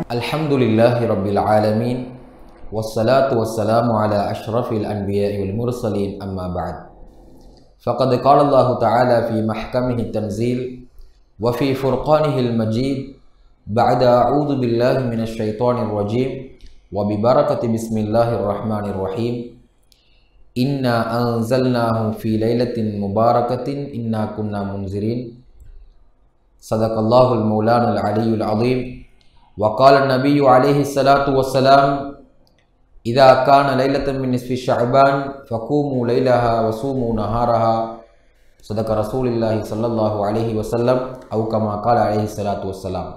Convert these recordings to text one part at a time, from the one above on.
الحمد لله رب العالمين والصلاة والسلام على أشرف الأنبياء والمرسلين أما بعد فقد قال الله تعالى في محكمه التنزيل وفي فرقانه المجيد بعد أعوذ بالله من الشيطان الرجيم وببركة بسم الله الرحمن الرحيم إنا أنزلناه في ليلة مباركة إنا كنا منذرين صدق الله المولان العلي العظيم وقال النبي عليه الصلاة والسلام إذا كان ليلة من نصف شعبان فقوموا ليلها وصوموا نهارها صدق رسول الله صلى الله عليه وسلم أو كما قال عليه الصلاة والسلام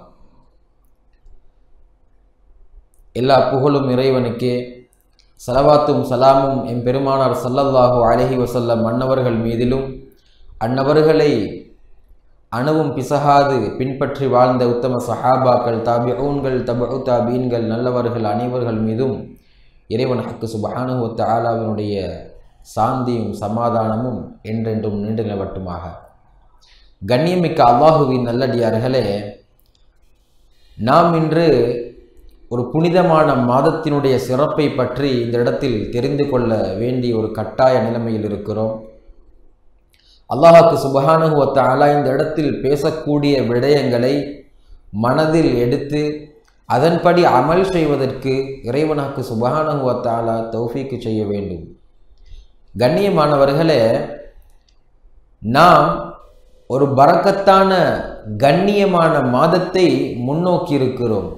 எல்லா புகழும் இறைவனுக்கே சலவாத்தும் சலாமும் எம் பெருமானார் சல்லல்லாஹு அலஹி வசல்லம் அன்னவர்கள் மீதிலும் அன்னவர்களை அணுவும் பிசகாது பின்பற்றி வாழ்ந்த உத்தம சஹாபாக்கள் தாபிஊன்கள் தபு தாபீன்கள் நல்லவர்கள் அனைவர்கள் மீதும் இறைவன் ஹக்கு சுபஹானுவத்த ஆலாவினுடைய சாந்தியும் சமாதானமும் என்றென்றும் நீண்டு நிலவட்டுமாக கண்ணியமிக்க அல்லாஹுவின் நல்லடியார்களே நாம் இன்று ஒரு புனிதமான மாதத்தினுடைய சிறப்பை பற்றி இந்த இடத்தில் தெரிந்து கொள்ள வேண்டிய ஒரு கட்டாய நிலைமையில் இருக்கிறோம் அல்லாஹாக்கு சுபஹானுவத்தாலா இந்த இடத்தில் பேசக்கூடிய விடயங்களை மனதில் எடுத்து அதன்படி அமல் செய்வதற்கு இறைவனாக்கு சுபஹானுவத்தாலா தௌஃபீக்கு செய்ய வேண்டும் கண்ணியமானவர்களே நாம் ஒரு பறக்கத்தான கண்ணியமான மாதத்தை முன்னோக்கி இருக்கிறோம்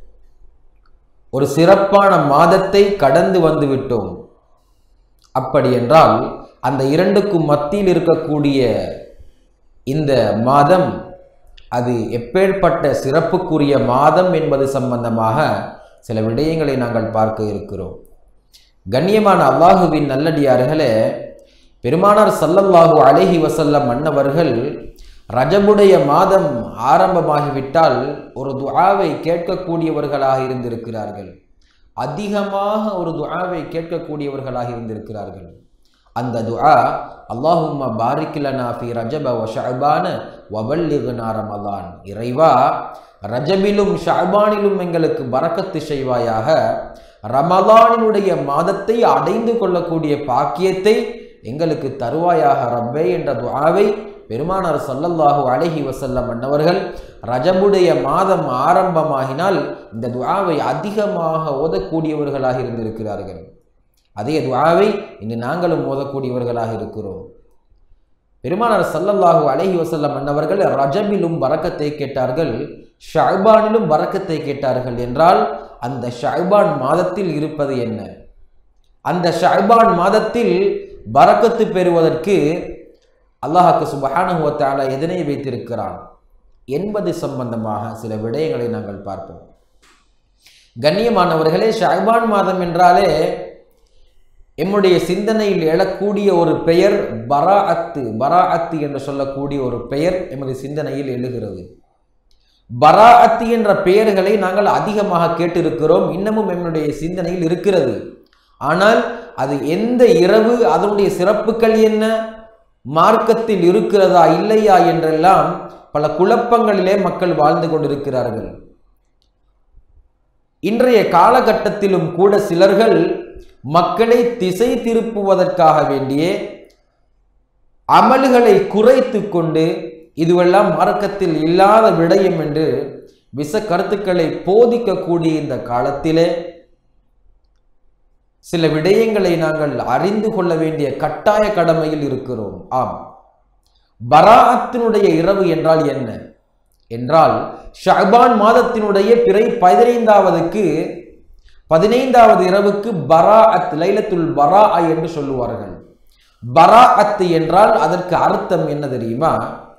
ஒரு சிறப்பான மாதத்தை கடந்து வந்து விட்டோம் அப்படி என்றால் அந்த இரண்டுக்கும் மத்தியில் இருக்கக்கூடிய இந்த மாதம் அது எப்பேற்பட்ட சிறப்புக்குரிய மாதம் என்பது சம்பந்தமாக சில விடயங்களை நாங்கள் பார்க்க இருக்கிறோம் கண்ணியமான அல்லாஹுவின் நல்லடியார்களே பெருமானார் சல்லல்லாஹு அழகி வசல்லம் மன்னவர்கள் ரஜபுடைய மாதம் ஆரம்பமாகிவிட்டால் ஒரு துஆவை கேட்கக்கூடியவர்களாக இருந்திருக்கிறார்கள் அதிகமாக ஒரு துஆவை கேட்கக்கூடியவர்களாக இருந்திருக்கிறார்கள் அந்த துஆ அல்லாஹும்ம பாரிக்கிலனா ஃபி ரஜப வ ஷஅபான வபல்லிகுனா ரமலான் இறைவா ரஜபிலும் ஷஅபானிலும் எங்களுக்கு பரக்கத்து செய்வாயாக ரமலானினுடைய மாதத்தை அடைந்து கொள்ளக்கூடிய பாக்கியத்தை எங்களுக்கு தருவாயாக ரப்பே என்ற துஆவை பெருமானார் சல்லல்லாஹு அலஹி வசல்லம் அன்னவர்கள் ரஜபுடைய மாதம் ஆரம்பமாகினால் இந்த துஆவை அதிகமாக ஓதக்கூடியவர்களாக இருந்திருக்கிறார்கள் அதே துஆவை இன்று நாங்களும் ஓதக்கூடியவர்களாக இருக்கிறோம் பெருமானார் சல்லல்லாஹு அலஹி வசல்லம் அன்னவர்கள் ரஜபிலும் பறக்கத்தை கேட்டார்கள் ஷாபானிலும் பறக்கத்தை கேட்டார்கள் என்றால் அந்த ஷாபான் மாதத்தில் இருப்பது என்ன அந்த ஷாபான் மாதத்தில் பறக்கத்து பெறுவதற்கு அல்லாஹாக்கு சுபஹானுவத்தால எதனை வைத்திருக்கிறான் என்பது சம்பந்தமாக சில விடயங்களை நாங்கள் பார்ப்போம் கண்ணியமானவர்களே ஷாபான் மாதம் என்றாலே எம்முடைய சிந்தனையில் எழக்கூடிய ஒரு பெயர் பரா அத்து பரா அத்து என்று சொல்லக்கூடிய ஒரு பெயர் எமது சிந்தனையில் எழுகிறது பரா அத்து என்ற பெயர்களை நாங்கள் அதிகமாக கேட்டிருக்கிறோம் இன்னமும் எம்முடைய சிந்தனையில் இருக்கிறது ஆனால் அது எந்த இரவு அதனுடைய சிறப்புகள் என்ன மார்க்கத்தில் இருக்கிறதா இல்லையா என்றெல்லாம் பல குழப்பங்களிலே மக்கள் வாழ்ந்து கொண்டிருக்கிறார்கள் இன்றைய காலகட்டத்திலும் கூட சிலர்கள் மக்களை திசை திருப்புவதற்காக வேண்டிய அமல்களை குறைத்து கொண்டு இதுவெல்லாம் மார்க்கத்தில் இல்லாத விடயம் என்று விச கருத்துக்களை போதிக்கக்கூடிய இந்த காலத்திலே சில விடயங்களை நாங்கள் அறிந்து கொள்ள வேண்டிய கட்டாய கடமையில் இருக்கிறோம் ஆம் பராத்தினுடைய இரவு என்றால் என்ன என்றால் ஷஹபான் மாதத்தினுடைய பிறை பதினைந்தாவதுக்கு பதினைந்தாவது இரவுக்கு பரா அத் லைலத்துல் பரா என்று சொல்லுவார்கள் பரா அத்து என்றால் அதற்கு அர்த்தம் என்ன தெரியுமா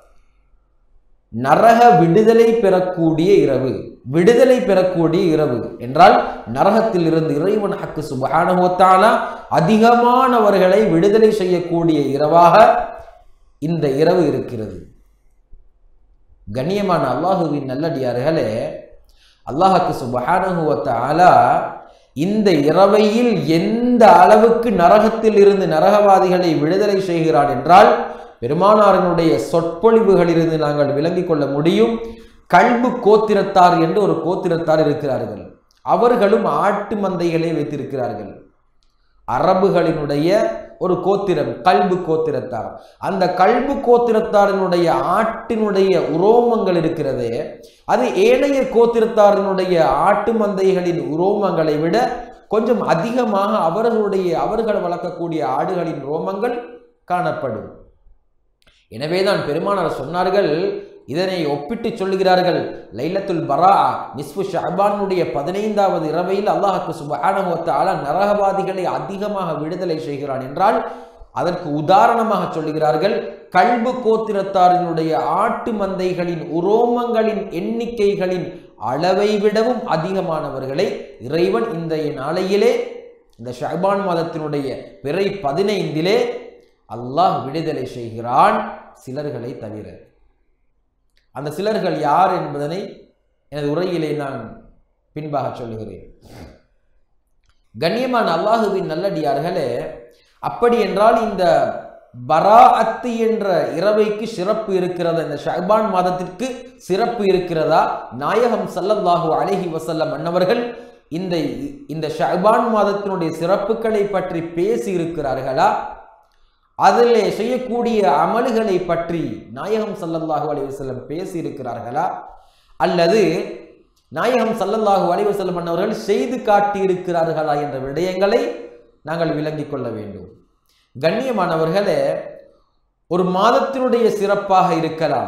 நரக விடுதலை பெறக்கூடிய இரவு விடுதலை பெறக்கூடிய இரவு என்றால் நரகத்தில் இருந்து இறைவன் ஹக்கு சுபஹானுவத்தாலா அதிகமானவர்களை விடுதலை செய்யக்கூடிய இரவாக இந்த இரவு இருக்கிறது கண்ணியமான அல்லாஹுவின் நல்லடியார்களே அல்லாஹுக்கு சுபஹானுவத்தாலா இந்த இரவையில் எந்த அளவுக்கு நரகத்தில் இருந்து நரகவாதிகளை விடுதலை செய்கிறான் என்றால் பெருமானாரினுடைய சொற்பொழிவுகளிலிருந்து நாங்கள் விளங்கிக் கொள்ள முடியும் கல்பு கோத்திரத்தார் என்று ஒரு கோத்திரத்தார் இருக்கிறார்கள் அவர்களும் ஆட்டு மந்தைகளை வைத்திருக்கிறார்கள் அரபுகளினுடைய ஒரு கோத்திரம் கல்பு கோத்திரத்தார் அந்த கல்பு கோத்திரத்தாரினுடைய ஆட்டினுடைய உரோமங்கள் இருக்கிறதே அது ஏனைய கோத்திரத்தாரினுடைய ஆட்டு மந்தைகளின் உரோமங்களை விட கொஞ்சம் அதிகமாக அவர்களுடைய அவர்கள் வளர்க்கக்கூடிய ஆடுகளின் ரோமங்கள் காணப்படும் எனவேதான் பெருமானார் சொன்னார்கள் இதனை ஒப்பிட்டு சொல்லுகிறார்கள் லைலத்துல் பரா நிஸ்பு ஷாபானுடைய பதினைந்தாவது இரவையில் அல்லாஹுக்கு சுபானுவத்தால நரகவாதிகளை அதிகமாக விடுதலை செய்கிறான் என்றால் அதற்கு உதாரணமாக சொல்லுகிறார்கள் கல்பு கோத்திரத்தாரினுடைய ஆட்டு மந்தைகளின் உரோமங்களின் எண்ணிக்கைகளின் அளவை விடவும் அதிகமானவர்களை இறைவன் இந்த நாளையிலே இந்த ஷாபான் மாதத்தினுடைய பிறை பதினைந்திலே அல்லாஹ் விடுதலை செய்கிறான் சிலர்களை தவிர அந்த சிலர்கள் யார் என்பதனை எனது உரையிலே நான் பின்பாக சொல்லுகிறேன் கண்ணியமான அல்லாஹுவின் நல்லடியார்களே அப்படி என்றால் இந்த பராஅத்து என்ற இரவைக்கு சிறப்பு இருக்கிறதா இந்த ஷஹபான் மாதத்திற்கு சிறப்பு இருக்கிறதா நாயகம் சல்லல்லாஹு அலைஹி வசல்லம் அன்னவர்கள் இந்த இந்த ஷஹபான் மாதத்தினுடைய சிறப்புகளை பற்றி பேசி இருக்கிறார்களா அதில் செய்யக்கூடிய அமல்களை பற்றி நாயகம் சல்லல்லாஹு அலைஹி வஸல்லம் பேசி இருக்கிறார்களா அல்லது நாயகம் சல்லல்லாஹு அலைஹி வஸல்லம் அன்னவர்கள் செய்து காட்டி இருக்கிறார்களா என்ற விடயங்களை நாங்கள் விளங்கிக் கொள்ள வேண்டும் கண்ணியமானவர்களே ஒரு மாதத்தினுடைய சிறப்பாக இருக்கலாம்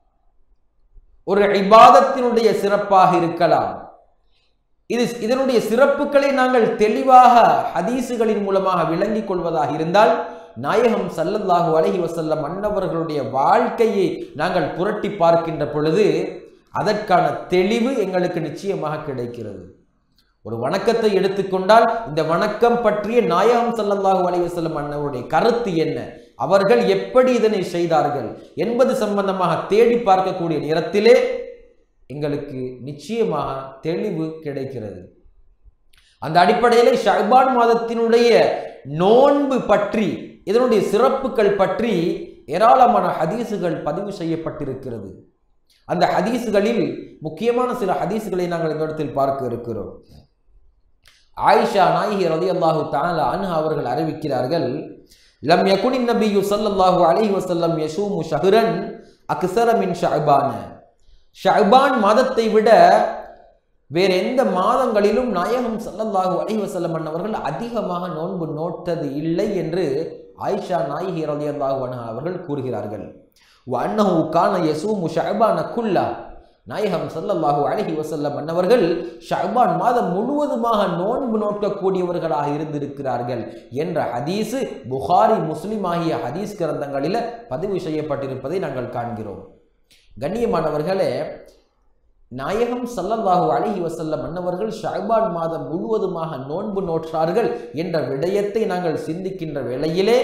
ஒரு இபாதத்தினுடைய சிறப்பாக இருக்கலாம் இது இதனுடைய சிறப்புகளை நாங்கள் தெளிவாக ஹதீசுகளின் மூலமாக விளங்கிக் கொள்வதாக இருந்தால் நாயகம் சல்லல்லாஹு அலைஹி வசல்லம் அன்னவர்களுடைய வாழ்க்கையை நாங்கள் புரட்டி பார்க்கின்ற பொழுது அதற்கான தெளிவு எங்களுக்கு நிச்சயமாக கிடைக்கிறது ஒரு வணக்கத்தை எடுத்துக்கொண்டால் இந்த வணக்கம் பற்றிய நாயகம் சல்லல்லாஹு அலைஹி வஸல்லம் அன்னவருடைய கருத்து என்ன அவர்கள் எப்படி இதனை செய்தார்கள் என்பது சம்பந்தமாக தேடி பார்க்கக்கூடிய நேரத்திலே எங்களுக்கு நிச்சயமாக தெளிவு கிடைக்கிறது அந்த அடிப்படையிலே ஷஹ்பான் மாதத்தினுடைய நோன்பு பற்றி இதனுடைய சிறப்புகள் பற்றி ஏராளமான ஹதீசுகள் பதிவு செய்யப்பட்டிருக்கிறது அந்த ஹதீசுகளில் முக்கியமான சில ஹதீசுகளை நாங்கள் இந்த இடத்தில் பார்க்க இருக்கிறோம் ஆயிஷா நாயகி ரதி அல்லாஹு தாலா அன்ஹா அவர்கள் அறிவிக்கிறார்கள் லம் யகுனின் நபியு ஸல்லல்லாஹு அலைஹி வஸல்லம் யஷூமு ஷஹ்ரன் அக்ஸர மின் ஷஅபான ஷஅபான் மாதத்தை விட வேற எந்த மாதங்களிலும் நாயகம் ஸல்லல்லாஹு அலைஹி வஸல்லம் அன்னவர்கள் அதிகமாக நோன்பு நோட்டது இல்லை என்று ஆயிஷா நாயகி ரலியல்லாஹு அன்ஹா அவர்கள் கூறுகிறார்கள் வன்னஹு கான யசூமு ஷஅபான குல்லா நாயகம் ஸல்லல்லாஹு அலைஹி வஸல்லம் அன்னவர்கள் ஷஅபான் மாதம் முழுவதுமாக நோன்பு நோக்கக்கூடியவர்களாக இருந்திருக்கிறார்கள் என்ற ஹதீஸு புகாரி முஸ்லிம் ஆகிய ஹதீஸ் கிரந்தங்களில் பதிவு செய்யப்பட்டிருப்பதை நாங்கள் காண்கிறோம் கண்ணியமானவர்களே நாயகம் சல்லல்லாஹு அலைஹி வசல்லம் அன்னவர்கள் ஷாபான் மாதம் முழுவதுமாக நோன்பு நோற்றார்கள் என்ற விடயத்தை நாங்கள் சிந்திக்கின்ற வேளையிலே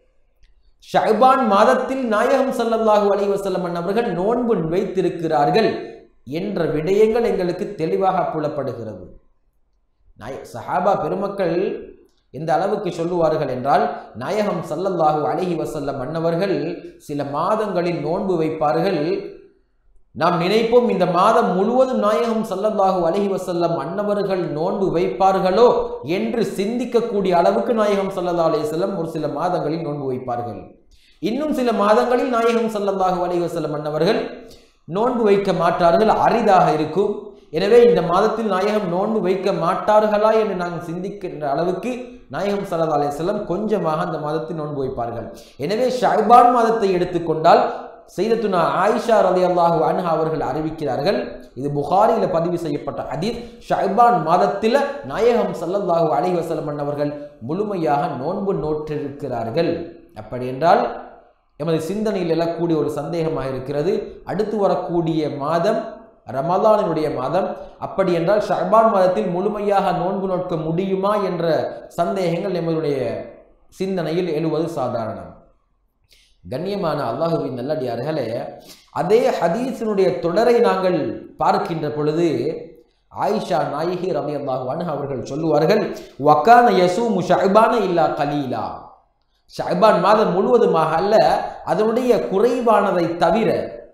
ஷாபான் மாதத்தில் நாயகம் சல்லல்லாஹு அலைஹி வசல்லம் அன்னவர்கள் நோன்பு வைத்திருக்கிறார்கள் என்ற விடயங்கள் எங்களுக்கு தெளிவாக புலப்படுகிறது நாய சஹாபா பெருமக்கள் எந்த அளவுக்கு சொல்லுவார்கள் என்றால் நாயகம் சல்லல்லாஹு அலைஹி வசல்லம் அன்னவர்கள் சில மாதங்களில் நோன்பு வைப்பார்கள் நாம் நினைப்போம் இந்த மாதம் முழுவதும் நாயகம் சல்லல்லாஹு அலைஹி வசல்லம் அன்னவர்கள் நோன்பு வைப்பார்களோ என்று சிந்திக்கக்கூடிய அளவுக்கு நாயகம் சல்லல்லா அலைஹி ஒரு சில மாதங்களில் நோன்பு வைப்பார்கள் இன்னும் சில மாதங்களில் நாயகம் சல்லல்லாஹு அலைஹி வசல்லம் அன்னவர்கள் நோன்பு வைக்க மாட்டார்கள் அரிதாக இருக்கும் எனவே இந்த மாதத்தில் நாயகம் நோன்பு வைக்க மாட்டார்களா என்று நாங்கள் சிந்திக்கின்ற அளவுக்கு நாயகம் சல்லா அலையம் கொஞ்சமாக அந்த மாதத்தில் நோன்பு வைப்பார்கள் எனவே ஷாபான் மாதத்தை எடுத்துக்கொண்டால் செய்தத்துனா ஆயிஷா ரலி அல்லாஹு அன்ஹா அவர்கள் அறிவிக்கிறார்கள் இது புகாரியில் பதிவு செய்யப்பட்ட ஹதீஸ் ஷைபான் மாதத்தில் நாயகம் சல்லல்லாஹு அலைஹி வஸல்லம் அவர்கள் முழுமையாக நோன்பு நோற்றிருக்கிறார்கள் அப்படி என்றால் எமது சிந்தனையில் எழக்கூடிய ஒரு சந்தேகமாக இருக்கிறது அடுத்து வரக்கூடிய மாதம் ரமலானினுடைய மாதம் அப்படி என்றால் ஷர்பான் மாதத்தில் முழுமையாக நோன்பு நோக்க முடியுமா என்ற சந்தேகங்கள் எமதுடைய சிந்தனையில் எழுவது சாதாரணம் கண்ணியமான அல்லாஹுவின் நல்லடியார்களே அதே ஹதீஸினுடைய தொடரை நாங்கள் பார்க்கின்ற பொழுது ஆயிஷா நாயகி ரவி அல்லாஹு அவர்கள் சொல்லுவார்கள் வக்கான யசூமு ஷஹபான இல்லா கலீலா ஷஹபான் மாதம் முழுவதுமாக அல்ல அதனுடைய குறைவானதை தவிர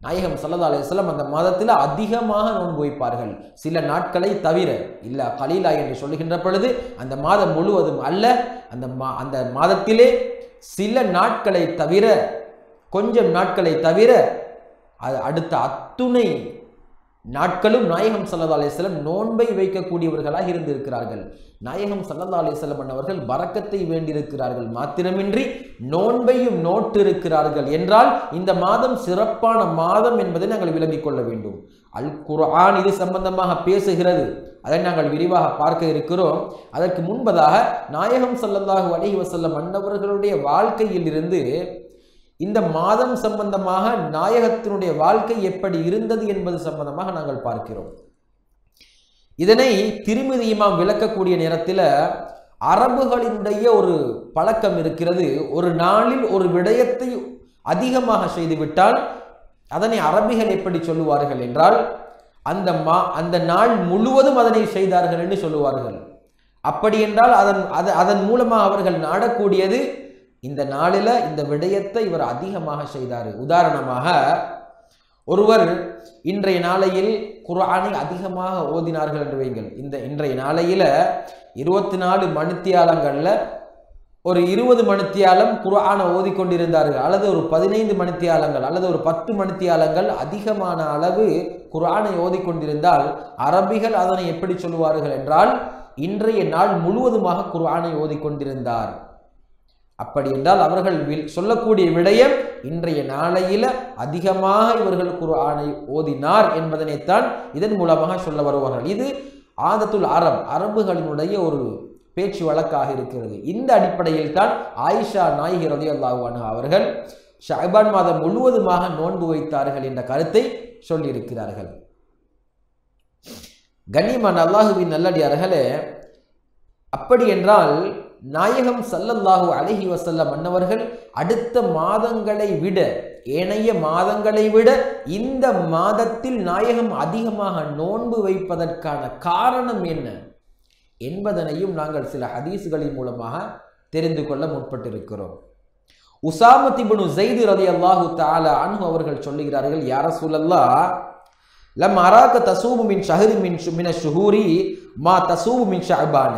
நாயகம் சல்லா அலிஸ்லாம் அந்த மாதத்தில் அதிகமாக நோன்பு வைப்பார்கள் சில நாட்களை தவிர இல்ல கலீலா என்று சொல்லுகின்ற பொழுது அந்த மாதம் முழுவதும் அல்ல அந்த மா அந்த மாதத்திலே சில நாட்களை தவிர கொஞ்சம் நாட்களை தவிர அது அடுத்த அத்துணை நாட்களும் நாயகம் சல்லா அலிஸ்லம் நோன்பை வைக்கக்கூடியவர்களாக இருந்திருக்கிறார்கள் நாயகம் சல்லா அலிஸ்லம் அவர்கள் பறக்கத்தை வேண்டியிருக்கிறார்கள் மாத்திரமின்றி நோன்பையும் நோட்டு இருக்கிறார்கள் என்றால் இந்த மாதம் சிறப்பான மாதம் என்பதை நாங்கள் விளங்கிக் கொள்ள வேண்டும் அல் குர்ஆன் இது சம்பந்தமாக பேசுகிறது அதை நாங்கள் விரிவாக பார்க்க இருக்கிறோம் அதற்கு முன்பதாக நாயகம் சல்லல்லாஹு அலைஹி வஸல்லம் அன்னவர்களுடைய வாழ்க்கையில் இருந்து இந்த மாதம் சம்பந்தமாக நாயகத்தினுடைய வாழ்க்கை எப்படி இருந்தது என்பது சம்பந்தமாக நாங்கள் பார்க்கிறோம் இதனை திருமதி இமாம் விளக்கக்கூடிய நேரத்தில் அரபுகளினுடைய ஒரு பழக்கம் இருக்கிறது ஒரு நாளில் ஒரு விடயத்தை அதிகமாக செய்துவிட்டால் அதனை அரபிகள் எப்படி சொல்லுவார்கள் என்றால் அந்த மா அந்த நாள் முழுவதும் அதனை செய்தார்கள் என்று சொல்லுவார்கள் அப்படி என்றால் அதன் அது அதன் மூலமாக அவர்கள் நாடக்கூடியது இந்த நாளில் இந்த விடயத்தை இவர் அதிகமாக செய்தார் உதாரணமாக ஒருவர் இன்றைய நாளையில் குர்ஆனை அதிகமாக ஓதினார்கள் என்று வைங்கள் இந்த இன்றைய நாளையில இருபத்தி நாலு மணித்தியாலங்களில் ஒரு இருபது மணித்தியாலம் குர்ஆனை ஓதிக்கொண்டிருந்தார்கள் அல்லது ஒரு பதினைந்து மணித்தியாலங்கள் அல்லது ஒரு பத்து மணித்தியாலங்கள் அதிகமான அளவு குர்ஆனை ஓதிக்கொண்டிருந்தால் அரபிகள் அதனை எப்படி சொல்லுவார்கள் என்றால் இன்றைய நாள் முழுவதுமாக குர்ஆனை ஓதிக்கொண்டிருந்தார் அப்படி என்றால் அவர்கள் வில்- சொல்லக்கூடிய விடயம் இன்றைய நாளையில அதிகமாக இவர்கள் குர்ஆனை ஓதினார் என்பதனைத்தான் இதன் மூலமாக சொல்ல வருவார்கள் இது ஆதத்துல் அரப் அரபுகளினுடைய ஒரு பேச்சு வழக்காக இருக்கிறது இந்த அடிப்படையில் தான் ஆயிஷா நாயகி ரதியல்லாஹு அன்ஹா அவர்கள் ஷாபான் மாதம் முழுவதுமாக நோன்பு வைத்தார்கள் என்ற கருத்தை சொல்லியிருக்கிறார்கள் கண்ணியமான அல்லாஹுவின் நல்லடியார்களே அப்படி என்றால் நாயகம் சல்லல்லாஹு அலைஹி வஸல்லம் அன்னவர்கள் அடுத்த மாதங்களை விட ஏனைய மாதங்களை விட இந்த மாதத்தில் நாயகம் அதிகமாக நோன்பு வைப்பதற்கான காரணம் என்ன என்பதனையும் நாங்கள் சில ஹதீஸ்களின் மூலமாக தெரிந்து கொள்ள முற்பட்டிருக்கிறோம் உசாமத் இப்னு ஸைத் ரலியல்லாஹு தஆலா அன்ஹு அவர்கள் சொல்லுகிறார்கள் யா ரசூலல்லாஹ் லம் அராக தசூபு மின் ஷஹரி மின் ஷு- மின ஷுஹூரி மா தசூபு மின் ஷஅபான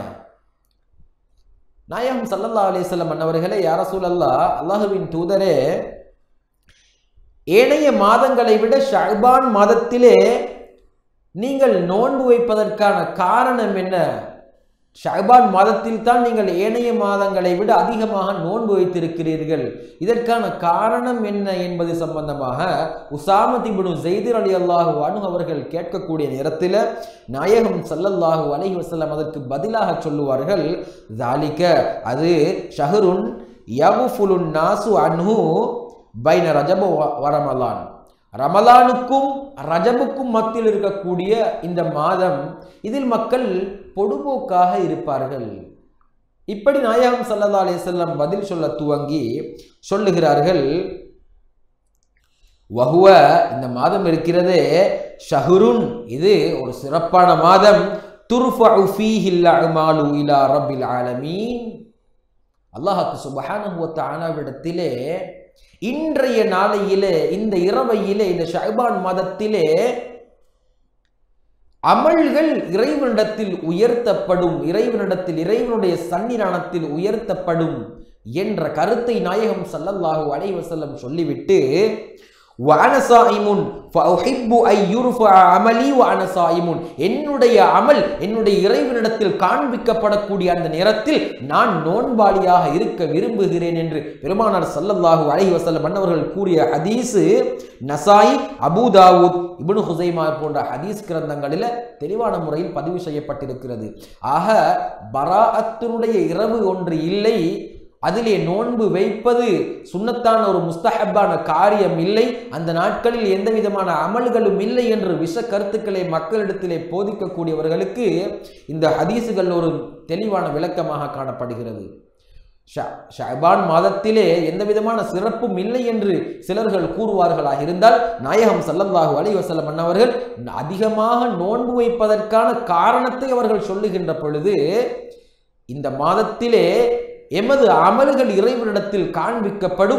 நாயகம் ஸல்லல்லாஹு அலைஹி வஸல்லம் அன்னவர்களே யா ரசூலல்லாஹ் அல்லாஹ்வின் தூதரே ஏனைய மாதங்களை விட ஷஅபான் மாதத்திலே நீங்கள் நோன்பு வைப்பதற்கான காரணம் என்ன ஷஅபான் மாதத்தில் தான் நீங்கள் ஏனைய மாதங்களை விட அதிகமாக நோன்பு வைத்திருக்கிறீர்கள் இதற்கான காரணம் என்ன என்பது சம்பந்தமாக உசாமத் இப்னு ஸைத் ரலியல்லாஹு அன்ஹு அவர்கள் கேட்கக்கூடிய நேரத்தில் நாயகம் ஸல்லல்லாஹு அலைஹி வஸல்லம் அதற்கு பதிலாக சொல்லுவார்கள் ஜாலிக அது ஷஹருன் யகுஃபுலுன் நாசு அன்ஹு பைன ரஜப வ- வரமலான் ரமலானுக்கும் ரஜபுக்கும் மத்தியில் இருக்கக்கூடிய இந்த மாதம் இதில் மக்கள் பொடுபோக்காக இருப்பார்கள் இப்படி நாயகம் ஸல்லல்லாஹு அலைஹி வஸல்லம் பதில் சொல்ல துவங்கி சொல்லுகிறார்கள் வஹுவ இந்த மாதம் இருக்கிறதே ஷஹுருன் இது ஒரு சிறப்பான மாதம் துர்ஃபஉ ஃபீஹில் அஅமாலு இலா ரப்பில் ஆலமீன் அல்லாஹ்க்கு சுப்ஹானஹு வ தஆலாவிடத்திலே இன்றைய நாளையிலே இந்த இரவையிலே இந்த ஷஅபான் மாதத்திலே அமல்கள் இறைவனிடத்தில் உயர்த்தப்படும் இறைவனிடத்தில் இறைவனுடைய சன்னிதானத்தில் உயர்த்தப்படும் என்ற கருத்தை நாயகம் ஸல்லல்லாஹு அலைஹி வஸல்லம் சொல்லிவிட்டு وَأَنَا صَائِمٌ فَأُحِبُّ أَن يُرْفَعَ عَمَلِي وَأَنَا صَائِمٌ என்னுடைய அமல் என்னுடைய இறைவனிடத்தில் காண்பிக்கப்படக்கூடிய அந்த நேரத்தில் நான் நோன்பாளியாக இருக்க விரும்புகிறேன் என்று பெருமானார் ஸல்லல்லாஹு அலைஹி வஸல்லம் அன்னவர்கள் கூறிய ஹதீஸு நசாயி அபூதாவூத் இப்னு ஹுசைமா போன்ற ஹதீஸ் கிரந்தங்களில் தெளிவான முறையில் பதிவு செய்யப்பட்டிருக்கிறது ஆக பராஅத்தினுடைய இரவு ஒன்று இல்லை அதிலே நோன்பு வைப்பது சுன்னத்தான ஒரு முஸ்தஹப்பான காரியம் இல்லை அந்த நாட்களில் எந்த விதமான அமல்களும் இல்லை என்று விஷ கருத்துக்களை மக்களிடத்திலே போதிக்கக்கூடியவர்களுக்கு இந்த ஹதீஸுகள் ஒரு தெளிவான விளக்கமாக காணப்படுகிறது ஷ- ஷஅபான் மாதத்திலே எந்த விதமான சிறப்பும் இல்லை என்று சிலர்கள் கூறுவார்களாக இருந்தால் நாயகம் ஸல்லல்லாஹு அலைஹி வஸல்லம் அன்னவர்கள் அதிகமாக நோன்பு வைப்பதற்கான காரணத்தை அவர்கள் சொல்லுகின்ற பொழுது இந்த மாதத்திலே எமது அமல்கள் இறைவனிடத்தில் காண்பிக்கப்படும்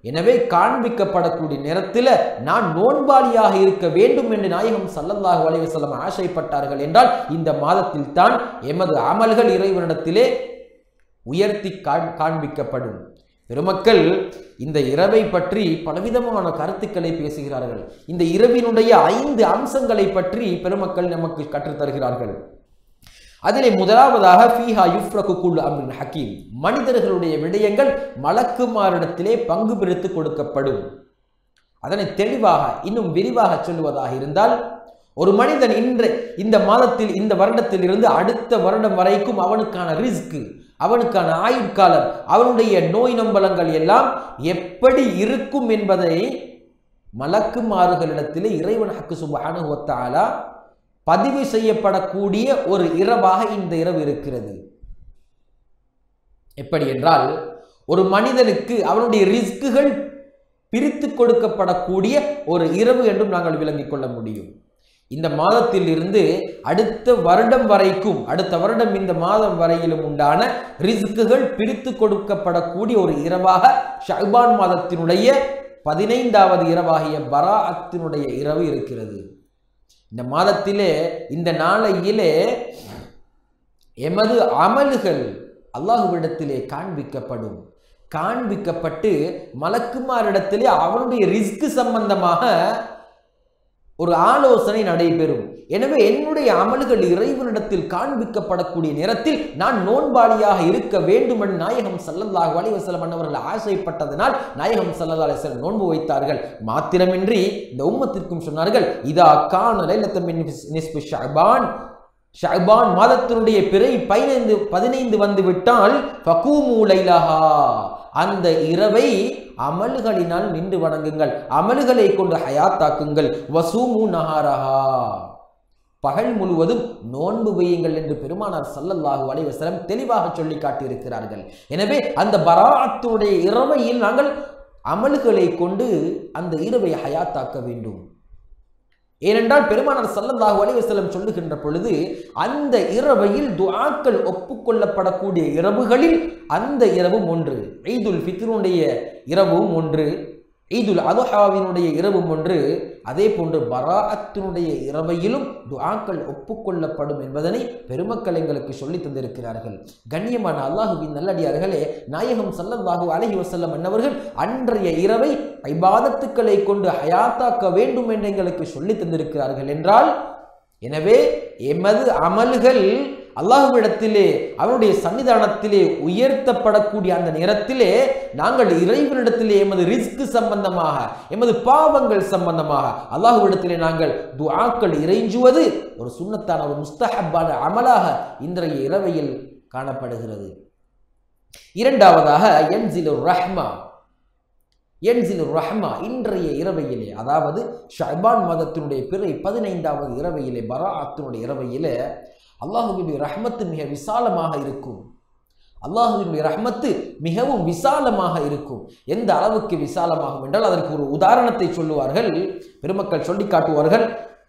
எனவே காண்பிக்கப்படக்கூடிய நேரத்தில் நான் நோன்பாளியாக இருக்க வேண்டும் என்று நாயகம் சல்லல்லாஹு அலைஹி வஸல்லம் ஆசைப்பட்டார்கள் என்றால் இந்த மாதத்தில் தான் எமது அமல்கள் இறைவனிடத்திலே உயர்த்தி காண்- காண்பிக்கப்படும் பெருமக்கள் இந்த இரவை பற்றி பலவிதமான கருத்துக்களை பேசுகிறார்கள் இந்த இரவினுடைய ஐந்து அம்சங்களை பற்றி பெருமக்கள் நமக்கு கற்றுத் தருகிறார்கள் அதிலே முதலாவதாக ஃபீஹா யுஃப்ரகு குல் அம்ரின் ஹக்கீம் மனிதர்களுடைய விடயங்கள் மலக்குமாரிடத்திலே பங்கு பிரித்து கொடுக்கப்படும் அதனை தெளிவாக இன்னும் விரிவாக சொல்லுவதாக இருந்தால் ஒரு மனிதன் இன்று இந்த மாதத்தில் இந்த வருடத்தில் இருந்து அடுத்த வருடம் வரைக்கும் அவனுக்கான ரிஸ்க் அவனுக்கான ஆயுட்காலம் அவனுடைய நோய் நம்பலங்கள் எல்லாம் எப்படி இருக்கும் என்பதை மலக்குமாறுகளிடத்திலே இறைவன் ஹக்கு சுபஹானஹு வ தஆலா பதிவு செய்யப்படக்கூடிய ஒரு இரவாக இந்த இரவு இருக்கிறது எப்படி என்றால் ஒரு மனிதனுக்கு அவனுடைய ரிஸ்குகள் பிரித்து கொடுக்கப்படக்கூடிய ஒரு இரவு என்றும் நாங்கள் விளங்கிக் கொள்ள முடியும் இந்த மாதத்தில் இருந்து அடுத்த வருடம் வரைக்கும் அடுத்த வருடம் இந்த மாதம் வரையிலும் உண்டான ரிஸ்குகள் பிரித்து கொடுக்கப்படக்கூடிய ஒரு இரவாக ஷஹ்பான் மாதத்தினுடைய பதினைந்தாவது இரவாகிய பராஅத்தினுடைய இரவு இருக்கிறது இந்த மாதத்திலே இந்த நாளையிலே எமது அமல்கள் அல்லாஹுவிடத்திலே காண்பிக்கப்படும் காண்பிக்கப்பட்டு மலக்குமாரிடத்திலே அவனுடைய ரிஸ்க் சம்பந்தமாக ஒரு ஆலோசனை நடைபெறும் எனவே என்னுடைய அமல்கள் இறைவனிடத்தில் காண்பிக்கப்படக்கூடிய நேரத்தில் நான் நோன்பாளியாக இருக்க வேண்டும் என்று நாயகம் சல்லல்லாஹு அலைஹி வஸல்லம் அன்னவர்கள் ஆசைப்பட்டதனால் நாயகம் சல்லல்லாஹு அலைஹி வஸல்லம் நோன்பு வைத்தார்கள் மாத்திரமின்றி இந்த உம்மத்திற்கும் சொன்னார்கள் இதா கான லைலத்தம் மின் நிஸ்பு ஷஅபான் ஷஅபான் மாதத்தினுடைய பிறை பதினைந்து பதினைந்து வந்து விட்டால் ஃபகூமு லைலஹா அந்த இரவை அமல்களினால் நின்று வணங்குங்கள் அமல்களை கொண்டு ஹயாத்தாக்குங்கள் வசூமு நஹாரஹா பகல் முழுவதும் நோன்பு வையுங்கள் என்று பெருமானார் சல்லல்லாஹு அலைஹி வஸல்லம் தெளிவாக சொல்லி காட்டியிருக்கிறார்கள் எனவே அந்த பராத்துடைய இரவையில் நாங்கள் அமல்களை கொண்டு அந்த இரவை ஹயாத்தாக்க வேண்டும் ஏனென்றால் பெருமானார் சல்லல்லாஹு அலைஹி வஸல்லம் சொல்லுகின்ற பொழுது அந்த இரவையில் துஆக்கள் ஒப்புக்கொள்ளப்படக்கூடிய இரவுகளில் அந்த இரவும் ஒன்று ஈதுல் ஃபித்ருடைய இரவும் ஒன்று ஈதுல் அதுஹாவினுடைய இரவும் ஒன்று அதே போன்று பராஅத்தினுடைய இரவையிலும் துஆக்கள் ஒப்புக்கொள்ளப்படும் என்பதனை பெருமக்கள் எங்களுக்கு சொல்லி தந்திருக்கிறார்கள் கண்ணியமான அல்லாஹுவின் நல்லடியார்களே நாயகம் சல்லல்லாஹு அலைஹி வஸல்லம் என்னவர்கள் அன்றைய இரவை ஐபாதத்துக்களை கொண்டு ஹயாத்தாக்க வேண்டும் என்று எங்களுக்கு சொல்லி தந்திருக்கிறார்கள் என்றால் எனவே எமது அமல்கள் அல்லாஹ்விடத்திலே அவனுடைய சன்னிதானத்திலே உயர்த்தப்படக்கூடிய அந்த நேரத்திலே நாங்கள் இறைவனிடத்திலே எமது ரிஸ்க் சம்பந்தமாக எமது பாவங்கள் சம்பந்தமாக அல்லாஹ்விடத்திலே நாங்கள் துஆக்கள் இறைஞ்சுவது ஒரு சுன்னத்தான ஒரு முஸ்தஹப்பான அமலாக இன்றைய இரவையில் காணப்படுகிறது இரண்டாவதாக என்சிலு ரஹ்மா என்சிலு ரஹ்மா இன்றைய இரவையிலே அதாவது ஷஹபான் மாதத்தினுடைய பிறை பதினைந்தாவது இரவையிலே பராஅத்தினுடைய இரவையிலே அல்லாஹுவினுடைய ரஹ்மத்து மிக விசாலமாக இருக்கும் அல்லாஹுவினுடைய ரஹ்மத்து மிகவும் விசாலமாக இருக்கும் எந்த அளவுக்கு விசாலமாகும் என்றால் அதற்கு ஒரு உதாரணத்தை சொல்லுவார்கள் பெருமக்கள் சொல்லி காட்டுவார்கள்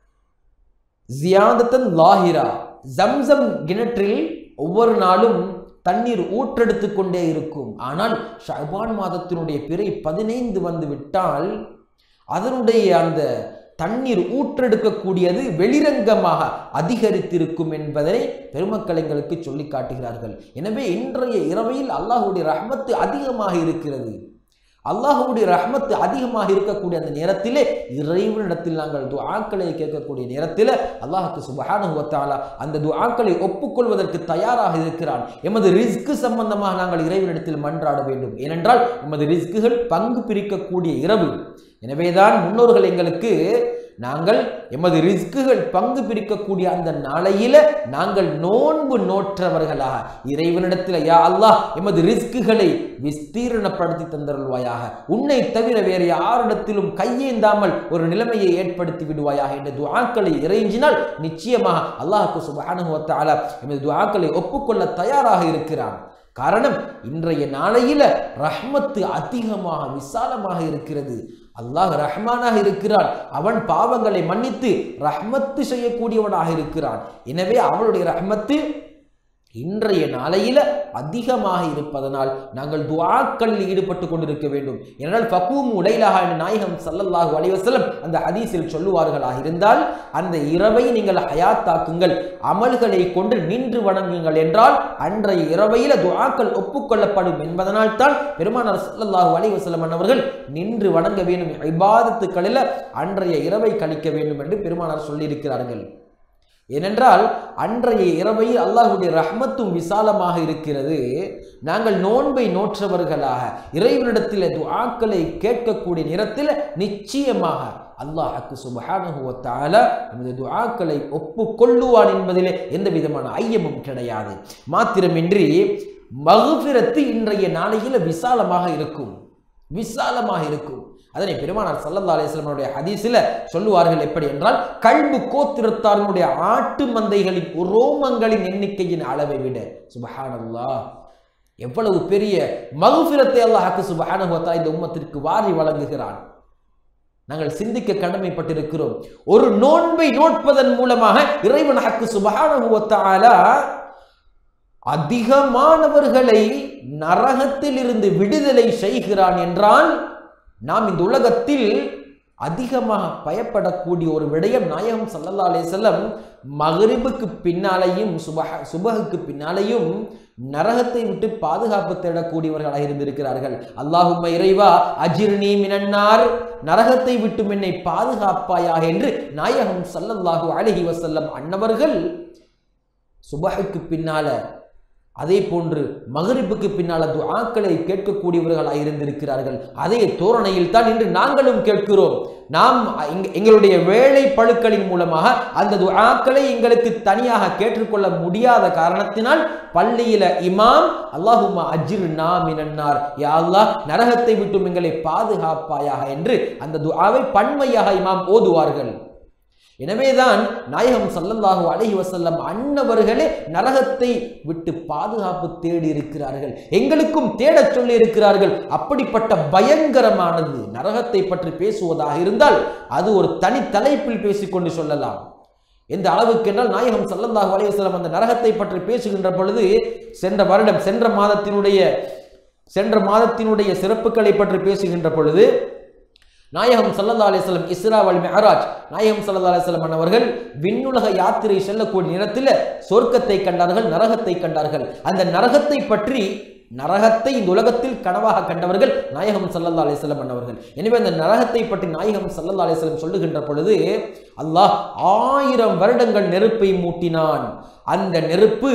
ஜியாதத்தன் லாஹிரா ஜம்சம் கிணற்றில் ஒவ்வொரு நாளும் தண்ணீர் ஊற்றெடுத்து கொண்டே இருக்கும் ஆனால் ஷபான் மாதத்தினுடைய பிறை பதினைந்து வந்து விட்டால் அதனுடைய அந்த தண்ணீர் ஊற்றெடுக்கக்கூடியது வெளிரங்கமாக அதிகரித்திருக்கும் என்பதனை பெருமக்கள் எங்களுக்கு சொல்லி காட்டுகிறார்கள் எனவே இன்றைய இரவையில் அல்லாஹுடைய ரஹ்மத்து அதிகமாக இருக்கிறது அல்லாஹுடைய ரஹ்மத்து அதிகமாக இருக்கக்கூடிய அந்த நேரத்திலே இறைவனிடத்தில் நாங்கள் துஆக்களை கேட்கக்கூடிய நேரத்தில் அல்லாஹுக்கு சுபஹானஹு வ தஆலா அந்த துஆக்களை ஒப்புக்கொள்வதற்கு தயாராக இருக்கிறான் எமது ரிஸ்க் சம்பந்தமாக நாங்கள் இறைவனிடத்தில் மன்றாட வேண்டும் ஏனென்றால் எமது ரிஸ்குகள் பங்கு பிரிக்கக்கூடிய இரவு எனவேதான் முன்னோர்கள் எங்களுக்கு நாங்கள் எமது ரிஸ்குகள் பங்கு பிரிக்கக்கூடிய அந்த நாளையில நாங்கள் நோன்பு நோற்றவர்களாக இறைவனிடத்தில் யா அல்லாஹ் எமது ரிஸ்குகளை விஸ்தீரணப்படுத்தி தந்தருள்வாயாக உன்னை தவிர வேறு யாரிடத்திலும் கையேந்தாமல் ஒரு நிலைமையை ஏற்படுத்தி விடுவாயாக என்ற துஆக்களை இறைஞ்சினால் நிச்சயமாக அல்லாஹுக்கு சுபஹானஹு வ தஆலா எமது துஆக்களை ஒப்புக்கொள்ள தயாராக இருக்கிறான் காரணம் இன்றைய நாளையில ரஹ்மத்து அதிகமாக விசாலமாக இருக்கிறது அல்லாஹ் ரஹ்மானாக இருக்கிறான் அவன் பாவங்களை மன்னித்து ரஹ்மத்து செய்யக்கூடியவனாக இருக்கிறான் எனவே அவனுடைய ரஹ்மத்து இன்றைய நாளையில அதிகமாக இருப்பதனால் நாங்கள் துஆக்களில் ஈடுபட்டு கொண்டிருக்க வேண்டும் ஏனென்றால் ஃபகூம் உலைலாக என்ற நாயகம் ஸல்லல்லாஹு அலைஹி வஸல்லம் அந்த ஹதீஸில் சொல்லுவார்களாக இருந்தால் அந்த இரவை நீங்கள் ஹயாத்தாக்குங்கள் அமல்களை கொண்டு நின்று வணங்குங்கள் என்றால் அன்றைய இரவையில துஆக்கள் ஒப்புக்கொள்ளப்படும் என்பதனால் தான் பெருமானார் ஸல்லல்லாஹு அலைஹி வஸல்லம் அவர்கள் நின்று வணங்க வேண்டும் இபாதத்துக்களில் அன்றைய இரவை கழிக்க வேண்டும் என்று பெருமானார் சொல்லியிருக்கிறார்கள் ஏனென்றால் அன்றைய இரவையில் அல்லாஹுடைய ரஹ்மத்தும் விசாலமாக இருக்கிறது நாங்கள் நோன்பை நோற்றவர்களாக இறைவனிடத்தில் துஆக்களை கேட்கக்கூடிய நேரத்தில் நிச்சயமாக அல்லாஹ்க்கு சுபஹானஹு வ தஆலா நமது துஆக்களை ஒப்புக்கொள்ளுவான் என்பதிலே எந்த விதமான ஐயமும் கிடையாது மாத்திரமின்றி மகுஃபிரத்து இன்றைய நாளையில் விசாலமாக இருக்கும் விசாலமாக இருக்கும் அதனை பெருமானார் சல்லல்லா அலிஸ்லமனுடைய ஹதீஸில் சொல்லுவார்கள் எப்படி என்றால் கல்பு கோத்திரத்தார்களுடைய ஆட்டு மந்தைகளின் உரோமங்களின் எண்ணிக்கையின் அளவை விட சுபஹானல்லா எவ்வளவு பெரிய மகுஃபிரத்தை அல்லாஹ்க்கு சுபஹானஹு இந்த உம்மத்திற்கு வாரி வழங்குகிறான் நாங்கள் சிந்திக்க கடமைப்பட்டிருக்கிறோம் ஒரு நோன்பை நோட்பதன் மூலமாக இறைவன் ஹக்கு சுபஹானஹு வ தஆலா அதிகமானவர்களை நரகத்தில் இருந்து விடுதலை செய்கிறான் என்றால் நாம் இந்த உலகத்தில் அதிகமாக பயப்படக்கூடிய ஒரு விடயம் நாயகம் சல்லல்லா அலைஹி வஸல்லம் மகரிபுக்கு பின்னாலேயும் சுபஹ சுபஹுக்கு பின்னாலேயும் நரகத்தை விட்டு பாதுகாப்பு தேடக்கூடியவர்களாக இருந்திருக்கிறார்கள் அல்லாஹும்ம இறைவா அஜிர்னி மினன்னார் நரகத்தை விட்டு என்னை பாதுகாப்பாயாக என்று நாயகம் சல்லல்லாஹு அலைஹி வஸல்லம் அன்னவர்கள் சுபஹுக்கு பின்னால அதே போன்று மகரிப்புக்கு பின்னால் துஆக்களை கேட்கக்கூடியவர்களாக இருந்திருக்கிறார்கள் அதே தோரணையில் தான் இன்று நாங்களும் கேட்கிறோம் நாம் எங்க- எங்களுடைய வேலை பழுக்களின் மூலமாக அந்த துஆக்களை எங்களுக்கு தனியாக கேட்டுக்கொள்ள முடியாத காரணத்தினால் பள்ளியில இமாம் அல்லாஹும்மா அஜிர் மினன்னார் யா அல்லாஹ் நரகத்தை விட்டும் எங்களை பாதுகாப்பாயாக என்று அந்த துஆவை பன்மையாக இமாம் ஓதுவார்கள் எனவேதான் நாயகம் ஸல்லல்லாஹு அலைஹி வஸல்லம் அன்னவர்களே நரகத்தை விட்டு பாதுகாப்பு தேடி இருக்கிறார்கள் எங்களுக்கும் தேடச் சொல்லி இருக்கிறார்கள் அப்படிப்பட்ட பயங்கரமானது நரகத்தை பற்றி பேசுவதாக இருந்தால் அது ஒரு தனி தலைப்பில் பேசிக்கொண்டு சொல்லலாம் எந்த அளவுக்கு என்றால் நாயகம் ஸல்லல்லாஹு அலைஹி வஸல்லம் அந்த நரகத்தை பற்றி பேசுகின்ற பொழுது சென்ற வருடம் சென்ற மாதத்தினுடைய சென்ற மாதத்தினுடைய சிறப்புகளை பற்றி பேசுகின்ற பொழுது நாயகம் சல்லல்லா அலிஸ்லம் இஸ்ரா வல் மெஹராஜ் நாயகம் சல்லல்லா அலிஸ்லம் அவர்கள் விண்ணுலக யாத்திரை செல்லக்கூடிய நேரத்தில் சொர்க்கத்தை கண்டார்கள் நரகத்தை கண்டார்கள் அந்த நரகத்தை பற்றி நரகத்தை இந்த உலகத்தில் கனவாக கண்டவர்கள் நாயகம் சல்லல்லா அலிஸ்லம் அவர்கள் எனவே அந்த நரகத்தை பற்றி நாயகம் சல்லல்லா அலிஸ்லம் சொல்லுகின்ற பொழுது அல்லாஹ் ஆயிரம் வருடங்கள் நெருப்பை மூட்டினான் அந்த நெருப்பு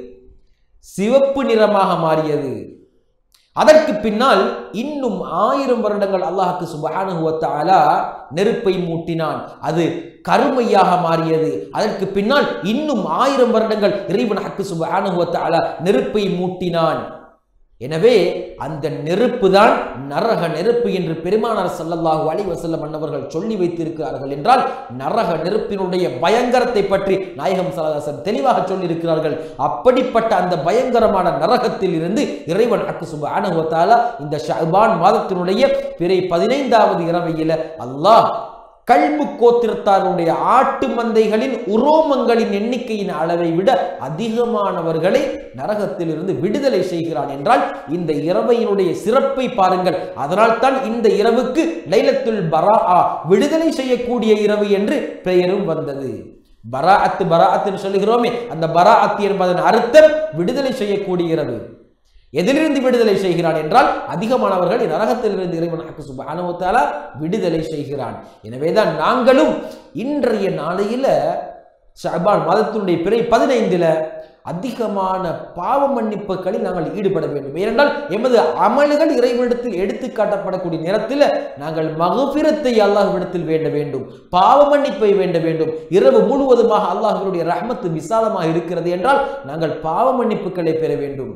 சிவப்பு நிறமாக மாறியது அதற்கு பின்னால் இன்னும் ஆயிரம் வருடங்கள் அல்லாஹ்க்கு சுபஹானஹு வ தஆலா நெருப்பை மூட்டினான் அது கருமையாக மாறியது அதற்கு பின்னால் இன்னும் ஆயிரம் வருடங்கள் இறைவன் ஹக்கு சுபஹானஹு வ தஆலா நெருப்பை மூட்டினான் எனவே அந்த நெருப்பு தான் நரக நெருப்பு என்று பெருமானார் ஸல்லல்லாஹு அலைஹி வஸல்லம் அன்னவர்கள் சொல்லி வைத்திருக்கிறார்கள் என்றால் நரக நெருப்பினுடைய பயங்கரத்தை பற்றி நாயகம் சல்லல்லாஹு தெளிவாக சொல்லியிருக்கிறார்கள் அப்படிப்பட்ட அந்த பயங்கரமான நரகத்தில் இருந்து இறைவன் அக்கு சுப்ஹானஹு வ தஆலா இந்த ஷஅபான் மாதத்தினுடைய பிறை பதினைந்தாவது இரவையில அல்லாஹ் கல்பு கோத்திரத்தாருடைய ஆட்டு மந்தைகளின் உரோமங்களின் எண்ணிக்கையின் அளவை விட அதிகமானவர்களை நரகத்திலிருந்து விடுதலை செய்கிறான் என்றால் இந்த இரவையினுடைய சிறப்பை பாருங்கள் அதனால் தான் இந்த இரவுக்கு லைலத்துல் பராஆ விடுதலை செய்யக்கூடிய இரவு என்று பெயரும் வந்தது பராஅத்து பராஅத்துன்னு சொல்லுகிறோமே அந்த பராஅத்து என்பதன் அர்த்தம் விடுதலை செய்யக்கூடிய இரவு எதிலிருந்து விடுதலை செய்கிறான் என்றால் அதிகமானவர்கள் நரகத்திலிருந்து இறைவன் ஹக்கு சுப்ஹானஹு வ தஆலா விடுதலை செய்கிறான் எனவேதான் நாங்களும் இன்றைய நாளையில ஷஅபான் மாதத்தினுடைய பிறை பதினைந்துல அதிகமான பாவ மன்னிப்புகளில் நாங்கள் ஈடுபட வேண்டும் ஏனென்றால் எமது அமல்கள் இறைவனிடத்தில் எடுத்து காட்டப்படக்கூடிய நேரத்தில் நாங்கள் மகபிரத்தை அல்லாஹ்விடத்தில் வேண்ட வேண்டும் பாவ மன்னிப்பை வேண்ட வேண்டும் இரவு முழுவதுமாக அல்லாஹ்வினுடைய ரஹ்மத்து விசாலமாக இருக்கிறது என்றால் நாங்கள் பாவ மன்னிப்புகளை பெற வேண்டும்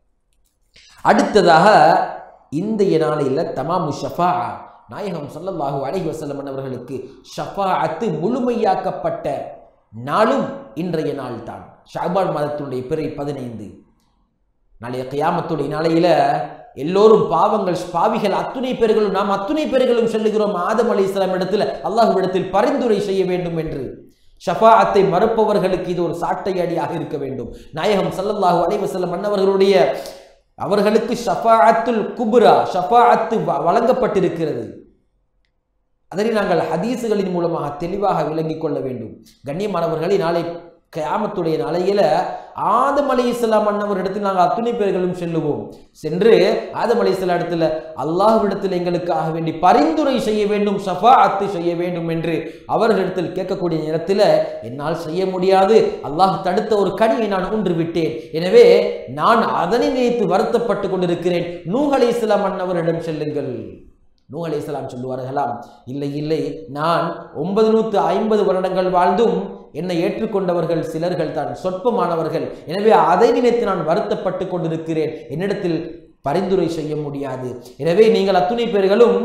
அடுத்ததாக இந்திய நாளையில் தமாமு ஷஃபா நாயகம் ஸல்லல்லாஹு அலைஹி வஸல்லம் அவர்களுக்கு ஷஃபாஅத்து முழுமையாக்கப்பட்ட நாளும் இன்றைய நாள் தான் ஷாபான் மாதத்தினுடைய பிறை பதினைந்து நாளைய கியாமத்துடைய நாளையில எல்லோரும் பாவங்கள் பாவிகள் அத்துணை பேர்களும் நாம் அத்துணை பேர்களும் சொல்லுகிறோம் ஆதம் அலி இஸ்லாம் இடத்துல அல்லாஹ் இடத்தில் பரிந்துரை செய்ய வேண்டும் என்று ஷஃபாஅத்தை மறுப்பவர்களுக்கு இது ஒரு சாட்டை அடியாக இருக்க வேண்டும் நாயகம் ஸல்லல்லாஹு அலைஹி வஸல்லம் அன்னவர்களுடைய அவர்களுக்கு ஷஃபாஅத்துல் குப்ரா ஷஃபாஅத்து வ- வழங்கப்பட்டிருக்கிறது அதனை நாங்கள் ஹதீஸுகளின் மூலமாக தெளிவாக விளங்கிக் கொள்ள வேண்டும் கண்ணியமானவர்களை நாளை கயாமத்துடைய நாளையில ஆதம் அலி இஸ்லாம் அண்ணவரிடத்தில் நாங்கள் அத்துணை பேர்களும் செல்லுவோம் சென்று ஆதம் அலி இஸ்லாம் இடத்துல அல்லாஹ்விடத்தில் எங்களுக்காக வேண்டி பரிந்துரை செய்ய வேண்டும் ஷஃபாஅத்து செய்ய வேண்டும் என்று அவர்களிடத்தில் கேட்கக்கூடிய நேரத்தில் என்னால் செய்ய முடியாது அல்லாஹ் தடுத்த ஒரு கனியை நான் ஊன்று விட்டேன் எனவே நான் அதனை நினைத்து வருத்தப்பட்டு கொண்டிருக்கிறேன் நூஹ் அலி இஸ்லாம் அண்ணவரிடம் செல்லுங்கள் நூ அலைஹிஸ்ஸலாம் சொல்லுவார்களாம் இல்லை இல்லை நான் ஒன்பது நூற்று ஐம்பது வருடங்கள் வாழ்ந்தும் என்னை ஏற்றுக்கொண்டவர்கள் சிலர்கள் தான் சொற்பமானவர்கள் எனவே அதை நினைத்து நான் வருத்தப்பட்டு கொண்டிருக்கிறேன் என்னிடத்தில் பரிந்துரை செய்ய முடியாது எனவே நீங்கள் அத்துணை பேர்களும்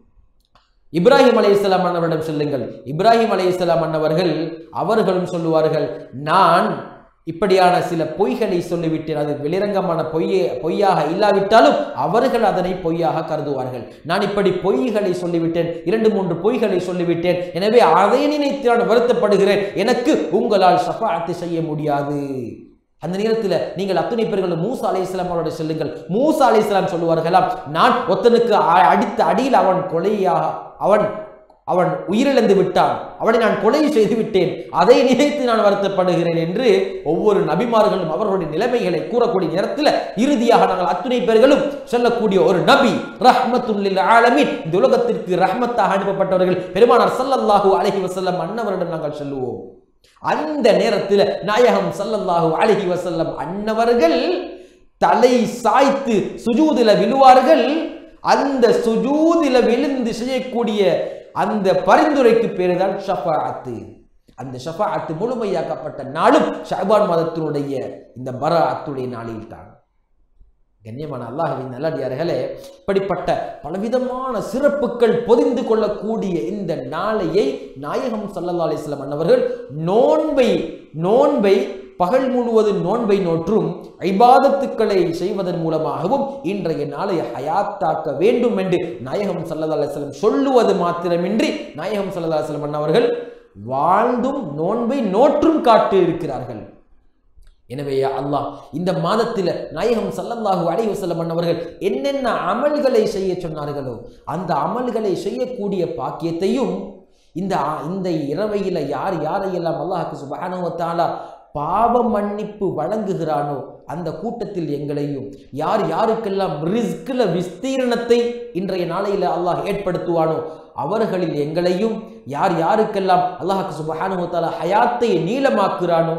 இப்ராஹிம் அலைஹிஸ்ஸலாம் அன்னவரிடம் செல்லுங்கள் இப்ராஹிம் அலைஹிஸ்ஸலாம் அன்னவர்கள் அவர்களும் சொல்லுவார்கள் நான் இப்படியான சில பொய்களை சொல்லிவிட்டேன் அது வெளிரங்கமான பொய்யே பொய்யாக இல்லாவிட்டாலும் அவர்கள் அதனை பொய்யாக கருதுவார்கள் நான் இப்படி பொய்களை சொல்லிவிட்டேன் இரண்டு மூன்று பொய்களை சொல்லிவிட்டேன் எனவே அதை நினைத்து நான் வருத்தப்படுகிறேன் எனக்கு உங்களால் ஷஃபாஅத்து செய்ய முடியாது அந்த நேரத்தில் நீங்கள் அத்துணை பேர்களும் மூசா அலைஹிஸ்ஸலாம் அவரோட செல்லுங்கள் மூசா அலைஹிஸ்ஸலாம் சொல்லுவார்களாம் நான் ஒருத்தனுக்கு அ- அடித்த அடியில் அவன் கொலையாக அவன் அவன் உயிரிழந்து விட்டான் அவனை நான் கொலை செய்து விட்டேன் அதை நினைத்து நான் வருத்தப்படுகிறேன் என்று ஒவ்வொரு நபிமார்களும் அவர்களுடைய நிலைமைகளை கூறக்கூடிய நேரத்தில் இறுதியாக நாங்கள் அத்துணை பேர்களும் சொல்லக்கூடிய ஒரு நபி ரஹ்மத்துல்லில் ஆலமீன் இந்த உலகத்திற்கு ரஹ்மத்தாக அனுப்பப்பட்டவர்கள் பெருமானார் ஸல்லல்லாஹு அலைஹி வஸல்லம் அன்னவரிடம் நாங்கள் சொல்லுவோம் அந்த நேரத்தில் நாயகம் ஸல்லல்லாஹு அலைஹி வஸல்லம் அன்னவர்கள் தலை சாய்த்து சுஜூதில விழுவார்கள் அந்த சுஜூதில விழுந்து செய்யக்கூடிய அந்த பரிந்துரைக்கு பேரு தான் ஷஃபாஅத்து அந்த ஷஃபாஅத்து முழுமையாக்கப்பட்ட நாளும் ஷாபான் மாதத்தினுடைய இந்த பராஅத்துடைய நாளில் தான் கண்ணியமான அல்லாஹ்வின் நல்லடியார்களே இப்படிப்பட்ட பலவிதமான சிறப்புகள் பொதிந்து கொள்ளக்கூடிய இந்த நாளையை நாயகம் ஸல்லல்லாஹு அலைஹி வஸல்லம் அன்னவர்கள் நோன்பை நோன்பை பகல் முழுவதும் நோன்பை நோற்றும் ஐபாதத்துக்களை செய்வதன் மூலமாகவும் இன்றைய நாளை ஹயாத்தாக்க வேண்டும் என்று நாயகம் ஸல்லல்லாஹு அலைஹி வஸல்லம் சொல்லுவது மாத்திரமின்றி நாயகம் ஸல்லல்லாஹு அலைஹி வஸல்லம் அன்னவர்கள் வாழ்ந்தும் நோன்பை நோற்றும் காட்டி இருக்கிறார்கள் எனவே யா அல்லாஹ் இந்த மாதத்தில் நாயகம் ஸல்லல்லாஹு அலைஹி வஸல்லம் அன்னவர்கள் என்னென்ன அமல்களை செய்ய சொன்னார்களோ அந்த அமல்களை செய்யக்கூடிய பாக்கியத்தையும் இந்த ஆ- இந்த இரவையில யார் யாரையெல்லாம் அல்லாஹ்க்கு சுப்ஹானஹு வ தஆலா பாவ மன்னிப்பு வழங்குகிறானோ அந்த கூட்டத்தில் எங்களையும் யார் யாருக்கெல்லாம் ரிஸ்கில் விஸ்தீரணத்தை இன்றைய நாளையில் அல்லாஹ் ஏற்படுத்துவானோ அவர்களில் எங்களையும் யார் யாருக்கெல்லாம் அல்லாஹ்க்கு சுப்ஹானஹு வ தஆலா ஹயாத்தை நீளமாக்குறானோ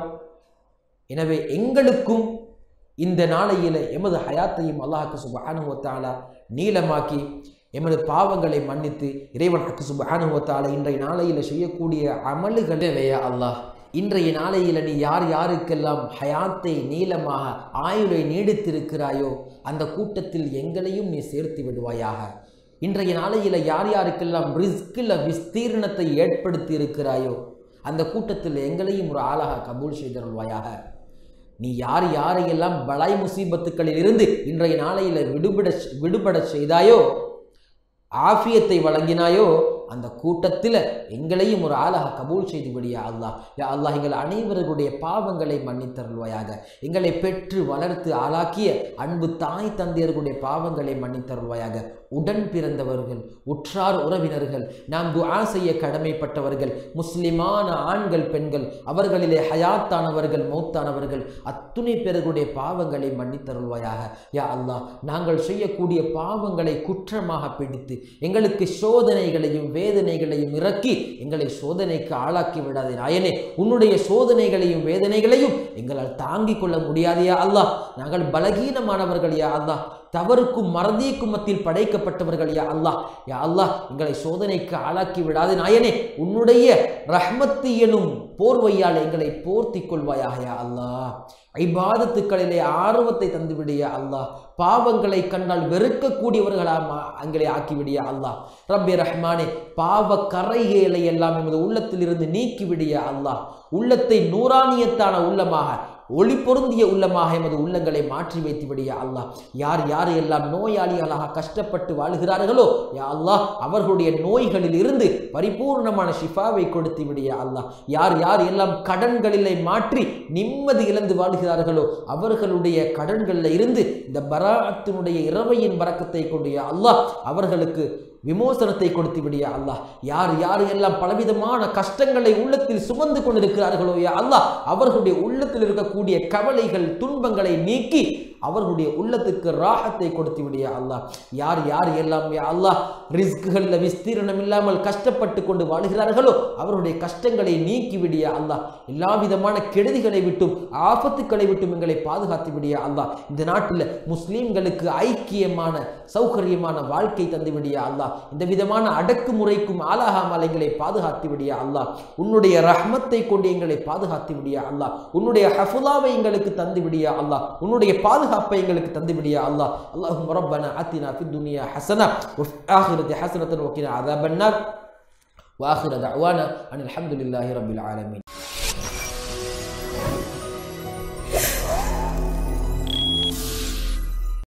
எனவே எங்களுக்கும் இந்த நாளையில எமது ஹயாத்தையும் அல்லாஹ்க்கு சுப்ஹானஹு வ தஆலா நீளமாக்கி எமது பாவங்களை மன்னித்து இறைவனுக்கு சுப்ஹானஹு வ தஆலா இன்றைய நாளையில செய்யக்கூடிய அமல்களே வேயா அல்லாஹ் இன்றைய நாளையில நீ யார் யாருக்கெல்லாம் ஹயாத்தை நீளமாக ஆயுளை நீடித்திருக்கிறாயோ அந்த கூட்டத்தில் எங்களையும் நீ சேர்த்து விடுவாயாக இன்றைய நாளையில யார் யாருக்கெல்லாம் ரிஸ்கில் விஸ்தீர்ணத்தை ஏற்படுத்தி இருக்கிறாயோ அந்த கூட்டத்தில் எங்களையும் ஒரு ஆளாக கபூல் செய்தருள்வாயாக நீ யார் யாரையெல்லாம் பலாய் முசீபத்துக்களில் இருந்து இன்றைய நாளையில் விடுபட விடுபட செய்தாயோ ஆஃபியத்தை வழங்கினாயோ அந்த கூட்டத்தில் எங்களையும் ஒரு ஆளாக கபூல் செய்து விடியா அல்லாஹ் யா அல்லாஹ் எங்கள் அனைவர்களுடைய பாவங்களை மன்னித்தருள்வாயாக எங்களை பெற்று வளர்த்து ஆளாக்கிய அன்பு தாய் தந்தையர்களுடைய பாவங்களை மன்னித்தருள்வாயாக உடன் பிறந்தவர்கள் உற்றார் உறவினர்கள் நாம் துஆ செய்ய கடமைப்பட்டவர்கள் முஸ்லிமான ஆண்கள் பெண்கள் அவர்களிலே ஹயாத்தானவர்கள் மௌத்தானவர்கள் அத்துணை பேர்களுடைய பாவங்களை மன்னித்தருள்வாயாக யா அல்லாஹ் நாங்கள் செய்யக்கூடிய பாவங்களை குற்றமாக பிடித்து எங்களுக்கு சோதனைகளையும் வேதனைகளையும் இறக்கி எங்களை சோதனைக்கு ஆளாக்கி விடாதே நாயனே உன்னுடைய சோதனைகளையும் வேதனைகளையும் எங்களால் தாங்கிக் கொள்ள முடியாதையா அல்லாஹ் நாங்கள் பலகீனமானவர்கள் யா அல்லாஹ் தவறுக்கும் மறதிக்கும் மத்தியில் படைக்கப்பட்டவர்கள் யா அல்லாஹ் யா அல்லாஹ் எங்களை சோதனைக்கு ஆளாக்கி விடாதே நாயனே உன்னுடைய ரஹ்மத்து எனும் போர்வையால் எங்களை போர்த்தி கொள்வாயாக யா அல்லாஹ் ஐபாதத்துக்களிலே ஆர்வத்தை தந்துவிடிய அல்லாஹ் பாவங்களை கண்டால் வெறுக்கக்கூடியவர்களாக அங்களை ஆக்கிவிடிய அல்லாஹ் ரப்பி ரஹ்மானே பாவ கரைகளை எல்லாம் எமது உள்ளத்திலிருந்து நீக்கிவிடிய அல்லாஹ் உள்ளத்தை நூறானியத்தான உள்ளமாக ஒளி பொருந்திய உள்ளமாக எமது உள்ளங்களை மாற்றி வைத்து விடிய அல்லாஹ் யார் யார் எல்லாம் நோயாளிகளாக கஷ்டப்பட்டு வாழ்கிறார்களோ யா அல்லாஹ் அவர்களுடைய நோய்களில் இருந்து பரிபூர்ணமான ஷிஃபாவை கொடுத்து விடிய அல்லாஹ் யார் யார் எல்லாம் கடன்களிலே மாற்றி நிம்மதி இழந்து வாழ்கிறார்களோ அவர்களுடைய கடன்களில் இருந்து இந்த பராத்தினுடைய இரவையின் பறக்கத்தை கொண்டு யா அல்லாஹ் அவர்களுக்கு விமோசனத்தை கொடுத்து விடிய அல்லாஹ் யார் யார் எல்லாம் பலவிதமான கஷ்டங்களை உள்ளத்தில் சுமந்து கொண்டிருக்கிறார்களோ யா அல்லாஹ் அவர்களுடைய உள்ளத்தில் இருக்கக்கூடிய கவலைகள் துன்பங்களை நீக்கி அவர்களுடைய உள்ளத்துக்கு ராகத்தை கொடுத்து விடிய அல்லாஹ் யார் யார் எல்லாம் யா அல்லாஹ் ரிஸ்குகளில் விஸ்தீரணம் இல்லாமல் கஷ்டப்பட்டு கொண்டு வாழ்கிறார்களோ அவருடைய கஷ்டங்களை நீக்கி விடிய அல்லாஹ் எல்லா விதமான கெடுதிகளை விட்டும் ஆபத்துக்களை விட்டும் எங்களை பாதுகாத்து விடிய அல்லாஹ் இந்த நாட்டில் முஸ்லீம்களுக்கு ஐக்கியமான சௌகரியமான வாழ்க்கை தந்து விடிய அல்லாஹ் இந்த விதமான அடக்குமுறைக்கும் ஆளாகாமல் எங்களை பாதுகாத்து விடிய அல்லாஹ் உன்னுடைய ரஹ்மத்தை கொண்டு எங்களை பாதுகாத்து விடிய அல்லாஹ் உன்னுடைய ஹஃபுலாவை எங்களுக்கு தந்து விடிய அல்லாஹ் உன்னுடைய பாதுகாப்பை எங்களுக்கு தந்து விடிய அல்லாஹ் அல்லாஹும் ரப்பனா ஆத்தினா ஃபித் துனியா ஹசனா வஃப் ஆஹிரத்தி ஹசனத்தன் வக்கினா அதாபன்னார் வாஹிர தஅவானா அனில் ஹம்துலில்லாஹி ரப்பில் ஆலமீன்